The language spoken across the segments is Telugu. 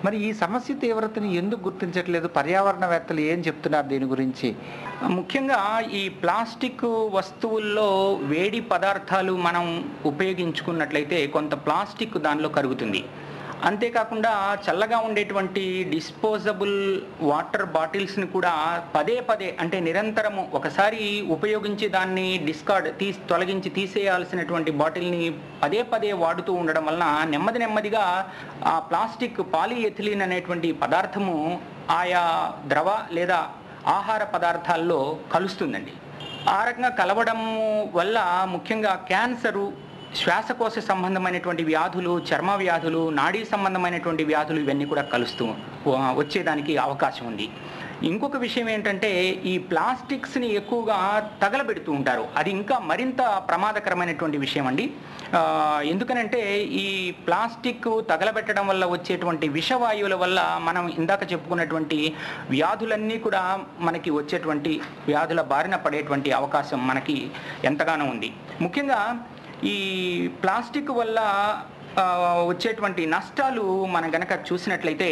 మరి ఈ సమస్య తీవ్రతని ఎందుకు గుర్తించట్లేదు పర్యావరణవేత్తలు ఏం చెప్తున్నారు దీని గురించి ముఖ్యంగా ఈ ప్లాస్టిక్ వస్తువుల్లో వేడి పదార్థాలు మనం ఉపయోగించుకున్నట్లయితే కొంత ప్లాస్టిక్ దానిలో కరుగుతుంది అంతేకాకుండా చల్లగా ఉండేటువంటి డిస్పోజబుల్ వాటర్ బాటిల్స్ని కూడా పదే పదే అంటే నిరంతరము ఒకసారి ఉపయోగించి దాన్ని డిస్కార్డ్ తీసి తొలగించి తీసేయాల్సినటువంటి బాటిల్ని పదే పదే వాడుతూ ఉండడం వలన నెమ్మది నెమ్మదిగా ఆ ప్లాస్టిక్ పాలిఎథిలిన్ అనేటువంటి పదార్థము ఆయా ద్రవ లేదా ఆహార పదార్థాల్లో కలుస్తుందండి ఆ రకంగా కలవడం వల్ల ముఖ్యంగా క్యాన్సరు శ్వాసకోశ సంబంధమైనటువంటి వ్యాధులు చర్మ వ్యాధులు నాడీ సంబంధమైనటువంటి వ్యాధులు ఇవన్నీ కూడా కలుస్తూ వ- వచ్చేదానికి అవకాశం ఉంది ఇంకొక విషయం ఏంటంటే ఈ ప్లాస్టిక్స్ని ఎక్కువగా తగలబెడుతూ ఉంటారు అది ఇంకా మరింత ప్రమాదకరమైనటువంటి విషయం అండి ఆ, ఎందుకనంటే ఈ ప్లాస్టిక్ తగలబెట్టడం వల్ల వచ్చేటువంటి విషవాయువుల వల్ల మనం ఇందాక చెప్పుకున్నటువంటి వ్యాధులన్నీ కూడా మనకి వచ్చేటువంటి వ్యాధుల బారిన పడేటువంటి అవకాశం మనకి ఎంతగానో ఉంది ముఖ్యంగా ఈ ప్లాస్టిక్ వల్ల ఆ, వచ్చేటువంటి నష్టాలు మనం గనక చూసినట్లయితే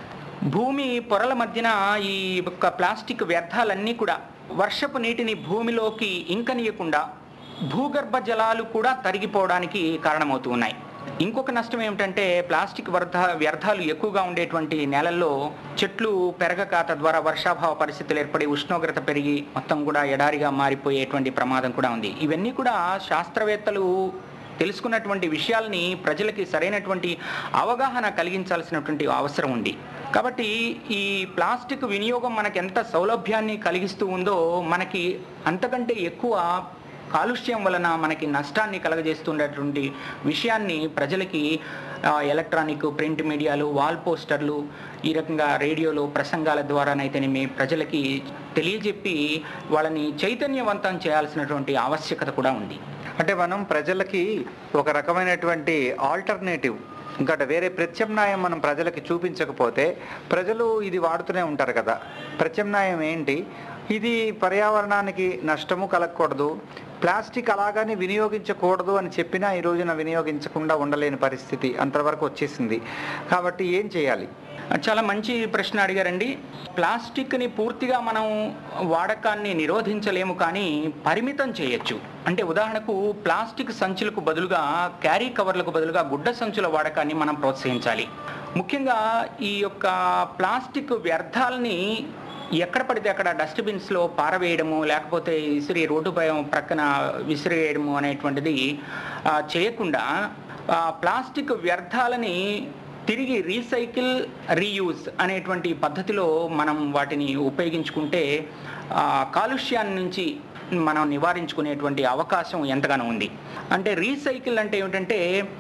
భూమి పొరల మధ్యన ఈ యొక్క ప్లాస్టిక్ వ్యర్థాలన్నీ కూడా వర్షపు నీటిని భూమిలోకి ఇంకనీయకుండా భూగర్భ జలాలు కూడా తరిగిపోవడానికి కారణమవుతూ ఉన్నాయి ఇంకొక నష్టం ఏమిటంటే ప్లాస్టిక్ వ్యర్థ వ్యర్థాలు ఎక్కువగా ఉండేటువంటి నేలల్లో చెట్లు పెరగక తద్వారా వర్షాభావ పరిస్థితులు ఏర్పడి ఉష్ణోగ్రత పెరిగి మొత్తం కూడా ఎడారిగా మారిపోయేటువంటి ప్రమాదం కూడా ఉంది ఇవన్నీ కూడా శాస్త్రవేత్తలు తెలుసుకున్నటువంటి విషయాల్ని ప్రజలకి సరైనటువంటి అవగాహన కలిగించాల్సినటువంటి అవసరం ఉంది కాబట్టి ఈ ప్లాస్టిక్ వినియోగం మనకి ఎంత సౌలభ్యాన్ని కలిగిస్తూ ఉందో మనకి అంతకంటే ఎక్కువ కాలుష్యం వలన మనకి నష్టాన్ని కలగజేస్తున్నటువంటి విషయాన్ని ప్రజలకి ఆ, ఎలక్ట్రానిక్ ప్రింట్ మీడియాలు వాల్ పోస్టర్లు ఈ రకంగా రేడియోలో ప్రసంగాల ద్వారానైతేనేమి ప్రజలకి తెలియజెప్పి వాళ్ళని చైతన్యవంతం చేయాల్సినటువంటి ఆవశ్యకత కూడా ఉంది అంటే మనం ప్రజలకి ఒక రకమైనటువంటి ఆల్టర్నేటివ్ ఇంకా వేరే ప్రత్యామ్నాయం మనం ప్రజలకి చూపించకపోతే ప్రజలు ఇది వాడుతూనే ఉంటారు కదా ప్రత్యామ్నాయం ఏంటి ఇది పర్యావరణానికి నష్టము కలగకూడదు ప్లాస్టిక్ అలాగని వినియోగించకూడదు అని చెప్పినా ఈ రోజున వినియోగించకుండా ఉండలేని పరిస్థితి అంతవరకు వచ్చేసింది కాబట్టి ఏం చేయాలి చాలా మంచి ప్రశ్న అడిగారండి ప్లాస్టిక్ని పూర్తిగా మనం వాడకాన్ని నిరోధించలేము కానీ పరిమితం చేయొచ్చు అంటే ఉదాహరణకు ప్లాస్టిక్ సంచులకు బదులుగా క్యారీ కవర్లకు బదులుగా గుడ్డ సంచుల వాడకాన్ని మనం ప్రోత్సహించాలి ముఖ్యంగా ఈ యొక్క ప్లాస్టిక్ వ్యర్థాలని ఎక్కడ పడితే అక్కడ డస్ట్బిన్స్లో పారవేయడము లేకపోతే విసిరి రోడ్డు పై ప్రక్కన విసిరేయడము అనేటువంటిది ఆ, చేయకుండా ఆ, ప్లాస్టిక్ వ్యర్థాలని తిరిగి రీసైకిల్ రీయూజ్ అనేటువంటి పద్ధతిలో మనం వాటిని ఉపయోగించుకుంటే ఆ, కాలుష్యాన్ని నుంచి మనం నివారించుకునేటువంటి అవకాశం ఎంతగానో ఉంది అంటే రీసైకిల్ అంటే ఏమిటంటే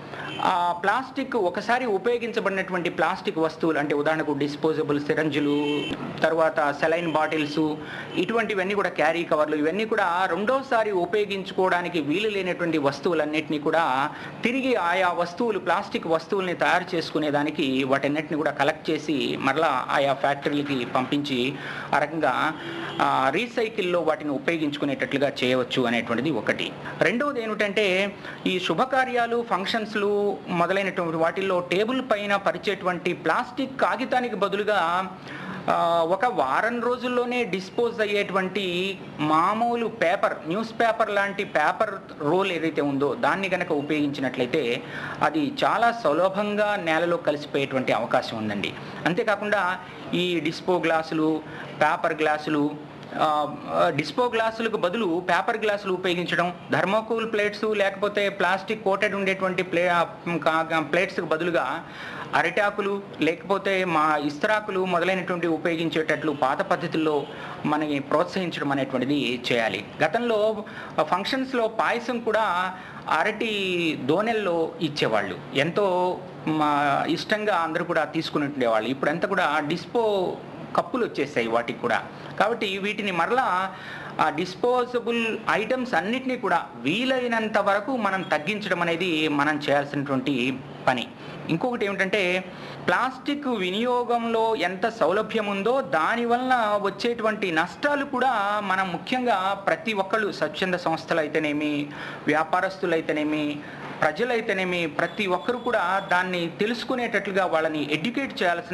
ఆ ప్లాస్టిక్ ఒకసారి ఉపయోగించబడినటువంటి ప్లాస్టిక్ వస్తువులు అంటే ఉదాహరణకు డిస్పోజబుల్ సిరంజులు తర్వాత సెలైన్ బాటిల్స్ ఇటువంటివన్నీ కూడా క్యారీ కవర్లు ఇవన్నీ కూడా రెండోసారి ఉపయోగించుకోవడానికి వీలు లేనటువంటి వస్తువులన్నిటినీ కూడా తిరిగి ఆయా వస్తువులు ప్లాస్టిక్ వస్తువుల్ని తయారు చేసుకునే దానికి వాటన్నిటిని కూడా కలెక్ట్ చేసి మరలా ఆయా ఫ్యాక్టరీలకి పంపించి ఆ రకంగా ఆ, రీసైకిల్లో వాటిని ఉపయోగించుకునేటట్లుగా చేయవచ్చు అనేటువంటిది ఒకటి రెండవది ఏమిటంటే ఈ శుభకార్యాలు ఫంక్షన్స్లు మొదలైనటువంటి వాటిల్లో టేబుల్ పైన పరిచేటువంటి ప్లాస్టిక్ కాగితానికి బదులుగా ఆ, ఒక వారం రోజుల్లోనే డిస్పోజ్ అయ్యేటువంటి మామూలు పేపర్ న్యూస్ పేపర్ లాంటి పేపర్ రోల్ ఏదైతే ఉందో దాన్ని కనుక ఉపయోగించినట్లయితే అది చాలా సులభంగా నేలలో కలిసిపోయేటువంటి అవకాశం ఉందండి అంతేకాకుండా ఈ డిస్పో గ్లాసులు పేపర్ గ్లాసులు ఆ, ఆ, డిస్పో గ్లాసులకు బదులు పేపర్ గ్లాసులు ఉపయోగించడం థర్మోకూల్ ప్లేట్స్ లేకపోతే ప్లాస్టిక్ కోటెడ్ ఉండేటువంటి ప్లే ప్లేట్స్కి బదులుగా అరిటాకులు లేకపోతే మా ఇస్తరాకులు మొదలైనటువంటి ఉపయోగించేటట్లు పాత పద్ధతుల్లో మనకి ప్రోత్సహించడం అనేటువంటిది చేయాలి గతంలో ఫంక్షన్స్లో పాయసం కూడా అరటి దోనెల్లో ఇచ్చేవాళ్ళు ఎంతో మా ఇష్టంగా అందరూ కూడా తీసుకుని ఉండేవాళ్ళు ఇప్పుడంతా కూడా డిస్పో కప్పులు వచ్చేసాయి వాటికి కూడా కాబట్టి వీటిని మరలా ఆ డిస్పోజబుల్ ఐటమ్స్ అన్నిటినీ కూడా వీలైనంత వరకు మనం తగ్గించడం అనేది మనం చేయాల్సినటువంటి పని ఇంకొకటి ఏమిటంటే ప్లాస్టిక్ వినియోగంలో ఎంత సౌలభ్యం ఉందో దానివల్ల వచ్చేటువంటి నష్టాలు కూడా మనం ముఖ్యంగా ప్రతి ఒక్కళ్ళు స్వచ్ఛంద సంస్థలు అయితేనేమి వ్యాపారస్తులు అయితేనేమి ప్రజలైతేనేమి ప్రతి ఒక్కరు కూడా దాన్ని తెలుసుకునేటట్లుగా వాళ్ళని ఎడ్యుకేట్ చేయాల్సిన